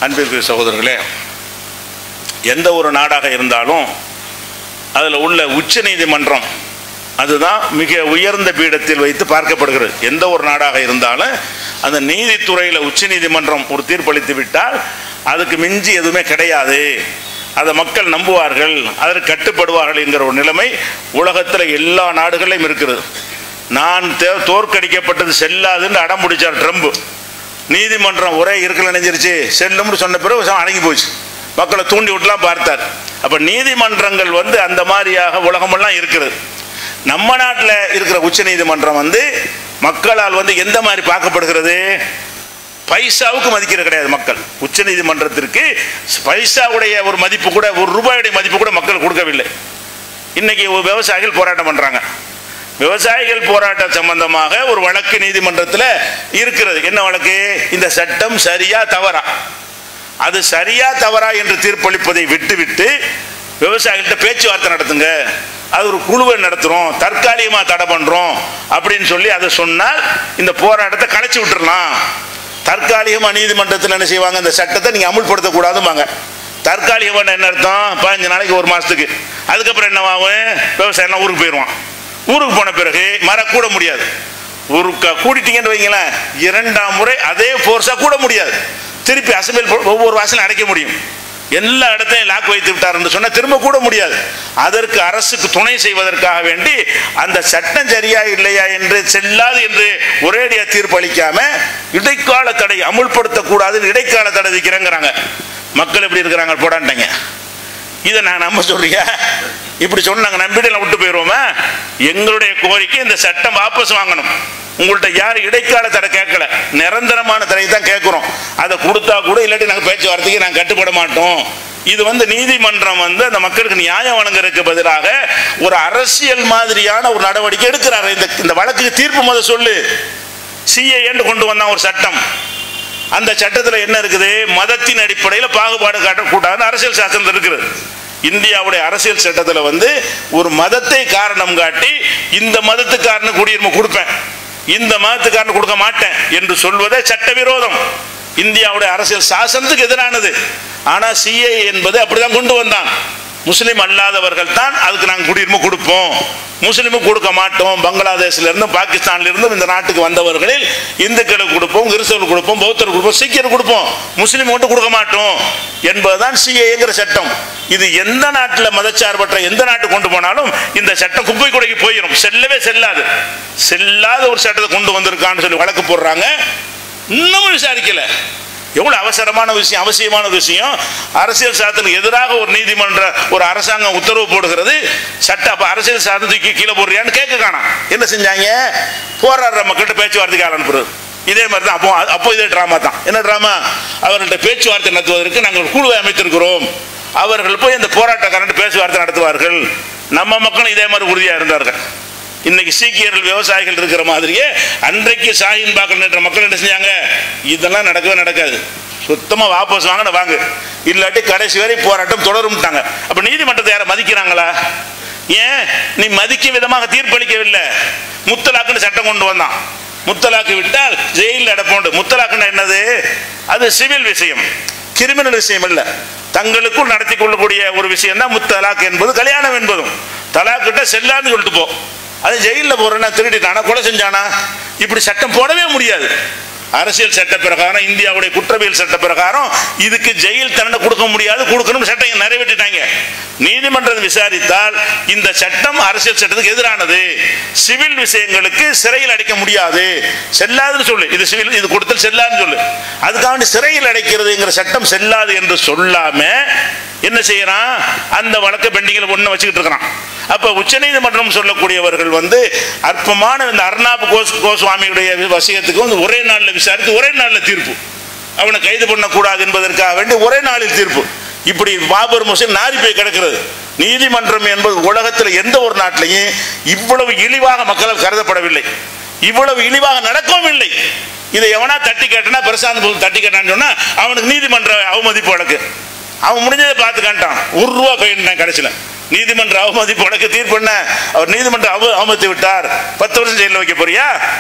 அன்பிற்கு சகோதரர்களே எந்த ஒரு நாடாக இருந்தாலும் அதில் உள்ள உச்ச நீதிமன்றம் அதுதான் மிக உயர்ந்த பீடத்தில் வைத்து பார்க்கப்படுகிறது எந்த ஒரு நாடாக இருந்தாலும் அந்த நீதித்துறையில் உச்ச நீதிமன்றம் ஒரு தீர்ப்பளித்து விட்டால் அதுக்கு மிஞ்சி எதுவுமே கிடையாது அதை மக்கள் நம்புவார்கள் அதற்கு கட்டுப்படுவார்கள் என்கிற ஒரு நிலைமை உலகத்தில் எல்லா நாடுகளிலும் இருக்கிறது நான் தே- தோற்கடிக்கப்பட்டது செல்லாதுன்னு அடம் பிடிச்சார் ட்ரம்ப் நீதிமன்றம் ஒரே இருக்கல நினைஞ்சிருச்சு செல்லும்னு சொன்ன பிறகு விஷம் அடங்கி போச்சு மக்களை தூண்டி விட்டுலாம் பார்த்தார் அப்ப நீதிமன்றங்கள் வந்து அந்த மாதிரியாக உலகமெல்லாம் இருக்கிறது நம்ம நாட்டில் இருக்கிற உச்ச நீதிமன்றம் வந்து மக்களால் வந்து எந்த மாதிரி பார்க்கப்படுகிறது பைசாவுக்கு மதிக்கிறது கிடையாது மக்கள் உச்ச நீதிமன்றத்திற்கு பைசாவுடைய ஒரு மதிப்பு கூட ஒரு ரூபாயுடைய மதிப்பு கூட மக்கள் கொடுக்கவில்லை இன்னைக்கு ஒரு விவசாயிகள் போராட்டம் பண்றாங்க விவசாயிகள் போராட்டம் சம்பந்தமாக ஒரு வழக்கு நீதிமன்றத்தில் இருக்கிறது என்ன வழக்கு இந்த சட்டம் சரியா தவறா அது சரியா தவறா என்று தீர்ப்பளிப்பதை விட்டுவிட்டு விவசாயிகள்கிட்ட பேச்சுவார்த்தை நடத்துங்க அது ஒரு குழுவை நடத்துறோம் தற்காலிகமா தடை பண்றோம் அப்படின்னு சொல்லி அதை சொன்னால் இந்த போராட்டத்தை கலைச்சு விட்டுறலாம் தற்காலிகமா நீதிமன்றத்தில் என்ன செய்வாங்க இந்த சட்டத்தை நீங்க அமுல்படுத்தக்கூடாதும்பாங்க தற்காலிகமான என்ன அர்த்தம் பதினஞ்சு நாளைக்கு ஒரு மாசத்துக்கு அதுக்கப்புறம் என்னவாகும் விவசாயம் ஊருக்கு போயிடுவான் ஊருக்கு போன பிறகு மரம் கூட முடியாது ஊருக்கு கூட்டிட்டீங்கன்னு வைங்களேன் இரண்டாம் முறை அதே ஃபோர்ஸா கூட முடியாது திருப்பி அசம்பிள் ஒவ்வொரு வாசலும் அடைக்க முடியும் எல்லா இடத்தையும் லாக் வைத்து விட்டார் என்று சொன்னா திரும்ப கூட முடியாது அதற்கு அரசுக்கு துணை செய்வதற்காக வேண்டி அந்த சட்டம் சரியா இல்லையா என்று செல்லாது என்று ஒரேடியா தீர்ப்பு அளிக்காம இடைக்கால தடை அமுல்படுத்தக்கூடாதுன்னு இடைக்கால தடை விற்கிறேங்கிறாங்க மக்கள் எப்படி இருக்கிறாங்க போடான்ட்டாங்க இதை நான் நம்ப சொல்றியா இப்படி சொன்னாங்க நம்பிட்டு விட்டு போயிடுவோமா எங்களுடைய கோரிக்கை இந்த சட்டம் வாபஸ் வாங்கணும் உங்கள்ட்ட யார் இடைக்கால தடை கேட்கல நிரந்தரமான தடை தான் கேட்குறோம் அதை கொடுத்தா கூட இல்லாட்டி நாங்கள் பேச்சுவார்த்தைக்கு நாங்கள் கட்டுப்பட மாட்டோம் இது வந்து நீதிமன்றம் வந்து அந்த மக்களுக்கு நியாயம் வழங்குறதுக்கு பதிலாக ஒரு அரசியல் மாதிரியான ஒரு நடவடிக்கை எடுக்கிறாரு இந்த இந்த வழக்குக்கு தீர்ப்பு முத சொல்லு சிஏன்னு கொண்டு வந்தான் ஒரு சட்டம் அந்த சட்டத்தில் என்ன இருக்குது மதத்தின் அடிப்படையில் பாகுபாடு காட்டக்கூடாதுன்னு அரசியல் சாசனம் இருக்குது இந்தியாவுடைய அரசியல் சட்டத்தில் வந்து ஒரு மதத்தை காரணம் காட்டி இந்த மதத்துக்காரனு குடியுரிமை கொடுப்பேன் இந்த மதத்துக்காரனு கொடுக்க மாட்டேன் என்று சொல்வதே சட்டவிரோதம் இந்தியாவுடைய அரசியல் சாசனத்துக்கு எதிரானது ஆனா சிஏ என்பது அப்படிதான் கொண்டு வந்தான் முஸ்லிம் அல்லாதவர்கள் தான் அதுக்கு நாங்கள் குடியுரிமை கொடுப்போம் முஸ்லிமுக்கு கொடுக்க மாட்டோம் பங்களாதேஷ்ல இருந்தும் பாகிஸ்தான்ல இருந்தும் இந்த நாட்டுக்கு வந்தவர்களில் இந்துக்களுக்கு கொடுப்போம் கிறிஸ்தவர்களுக்கு கொடுப்போம் பௌத்தருக்கு கொடுப்போம் சீக்கியருக்கு கொடுப்போம் முஸ்லிம் மட்டும் கொடுக்க மாட்டோம் என்பதுதான் சிஏங்கிற சட்டம் இது எந்த நாட்டில் மதச்சார்பற்ற எந்த நாட்டுக்கு கொண்டு போனாலும் இந்த சட்டம் குப்பை குடைக்கு போயிடும் செல்லவே செல்லாது செல்லாத ஒரு சட்டத்தை கொண்டு வந்திருக்கான்னு சொல்லி வழக்கு போடுறாங்க இன்னமும் விசாரிக்கல எவ்வளவு அவசரமான விஷயம் அவசியமான விஷயம் அரசியல் சாதனத்துக்கு எதிராக ஒரு நீதிமன்ற ஒரு அரசாங்கம் உத்தரவு போடுகிறது சட்ட அப்ப அரசியல் சாதனத்துக்கு கீழே போடுறியான்னு கேட்க காணாம் என்ன செஞ்சாங்க போராடுற மக்கள்கிட்ட பேச்சுவார்த்தைக்கு ஆள் அனுப்புறது இதே மாதிரி தான் அப்போ அப்போ இதே ட்ராமா தான் என்ன ட்ராமா அவர்கள்ட்ட பேச்சுவார்த்தை நடத்துவதற்கு நாங்கள் ஒரு குழுவை அமைத்திருக்கிறோம் அவர்கள் போய் இந்த போராட்டக்காரன் பேச்சுவார்த்தை நடத்துவார்கள் நம்ம மக்களும் இதே மாதிரி உறுதியாக இருந்தார்கள் இன்னைக்கு சீக்கியர்கள் விவசாயிகள் இருக்கிற மாதிரியே அன்றைக்கு சாயின் பாக்கல் நின்ற மக்கள் என்ன செஞ்சாங்க இதெல்லாம் நடக்கவே நடக்காது சுத்தமா வாபஸ் வாங்க வாங்க இல்லாட்டி கடைசி வரை போராட்டம் தொடரும்ட்டாங்க அப்ப நீதிமன்றத்தை யாரை மதிக்கிறாங்களா ஏன் நீ மதிக்க விதமாக தீர்ப்பளிக்கவில்லை முத்தலாக்குன்னு சட்டம் கொண்டு வந்தான் முத்தலாக்கு விட்டால் ஜெயிலில் அடைப்போண்டு முத்தலாக்குன்னா என்னது அது சிவில் விஷயம் கிரிமினல் விஷயம் இல்ல தங்களுக்குள் நடத்தி கொள்ளக்கூடிய ஒரு விஷயம் தான் முத்தலாக் என்பது கல்யாணம் என்பதும் தலாக்கிட்ட செல்லான்னு சொல்லிட்டு போ அது ஜெயிலில் போறேன்னா திருடிட்டானா கொலை செஞ்சானா இப்படி சட்டம் போடவே முடியாது அரசியல் சட்ட பிரகாரம் இந்தியாவுடைய குற்றவியல் சட்ட பிரகாரம் இதுக்கு ஜெயில் தண்டனை கொடுக்க முடியாது கொடுக்கணும் சட்டம் நிறைவேற்றிட்டாங்க நீதிமன்றம் விசாரித்தால் இந்த சட்டம் அரசியல் சட்டத்துக்கு எதிரானது சிவில் விஷயங்களுக்கு சிறையில் அடைக்க முடியாது செல்லாதுன்னு சொல்லு இது சிவில் இது கொடுத்தல் செல்லாதுன்னு சொல்லு அதுக்காக சிறையில் அடைக்கிறதுங்கிற சட்டம் செல்லாது என்று சொல்லாம என்ன செய்யறான் அந்த வழக்கை பெண்டிங்கில் ஒன்று வச்சுக்கிட்டு இருக்கிறான் அப்ப உச்சநீதிமன்றம் சொல்லக்கூடியவர்கள் வந்து அற்பமான இந்த அர்ணாப் கோஸ் கோஸ்வாமியுடைய வசியத்துக்கு வந்து ஒரே நாளில் விசாரித்து ஒரே நாளில் தீர்ப்பு அவனை கைது பண்ணக்கூடாது என்பதற்காக வேண்டி ஒரே நாளில் தீர்ப்பு இப்படி பாபர் முஸ்லிம் நாரி போய் கிடக்கிறது நீதிமன்றம் என்பது உலகத்தில் எந்த ஒரு நாட்டிலையும் இவ்வளவு இழிவாக மக்களால் கருதப்படவில்லை இவ்வளவு இழிவாக நடக்கவும் இல்லை இதை எவனா தட்டி கேட்டனா பிரசாந்த் பூல் தட்டி கேட்டான்னு சொன்னா அவனுக்கு நீதிமன்ற அவமதிப்பு வழக்கு அவன் முடிஞ்சதை பார்த்து காண்டான் ஒரு ரூபா ஃபைன் கடைசியில் நீதிமன்ற அவமதிப்பு வழக்கு தீர்ப்பு என்ன அவர் நீதிமன்ற அவ அவமதித்து விட்டார் பத்து வருஷம் ஜெயிலில் வைக்க போறியா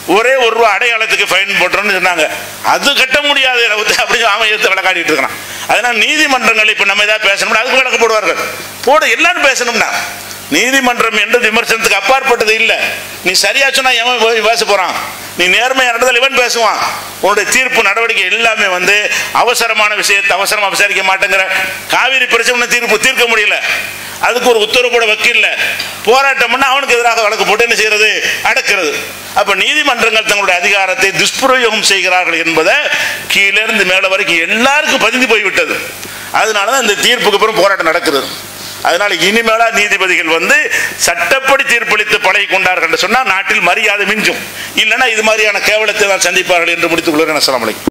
ஒரே ஒரு ரூபா அடையாளத்துக்கு ஃபைன் போட்டுறோம்னு சொன்னாங்க அது கட்ட முடியாது அப்படி அவன் எடுத்து விளக்காடிட்டு இருக்கிறான் அதனால நீதிமன்றங்கள் இப்போ நம்ம ஏதாவது பேசணும்னா அதுக்கு விளக்கு போடுவார்கள் போடு எல்லாரும் பேசணும்னா நீதிமன்றம் என்று விமர்சனத்துக்கு அப்பாற்பட்டது இல்லை நீ சரியா சொன்னா எவன் போய் பேச போறான் நீ நேர்மையா நடந்தால் இவன் பேசுவான் உன்னுடைய தீர்ப்பு நடவடிக்கை எல்லாமே வந்து அவசரமான விஷயத்தை அவசரமா விசாரிக்க மாட்டேங்கிற காவிரி பிரச்சனை தீர்ப்பு தீர்க்க முடியல அதுக்கு ஒரு உத்தரவு போட வக்கீல்ல போராட்டம் பண்ணா அவனுக்கு எதிராக வழக்கு போட்டு என்ன செய்யறது அடக்கிறது அப்ப நீதிமன்றங்கள் தங்களுடைய அதிகாரத்தை துஷ்பிரயோகம் செய்கிறார்கள் என்பதை கீழிருந்து மேல வரைக்கும் எல்லாருக்கும் பதிந்து போய்விட்டது அதனாலதான் இந்த தீர்ப்புக்கு அப்புறம் போராட்டம் நடக்குது அதனால இனிமேலா நீதிபதிகள் வந்து சட்டப்படி தீர்ப்பளித்து பழகி கொண்டார்கள் என்று சொன்னால் நாட்டில் மரியாதை மிஞ்சும் இல்லைன்னா இது மாதிரியான கேவலத்தை தான் சந்திப்பார்கள் என்று முடித்துக் கொள்கிறேன் அஸ்ஸலாமு அலைக்கும்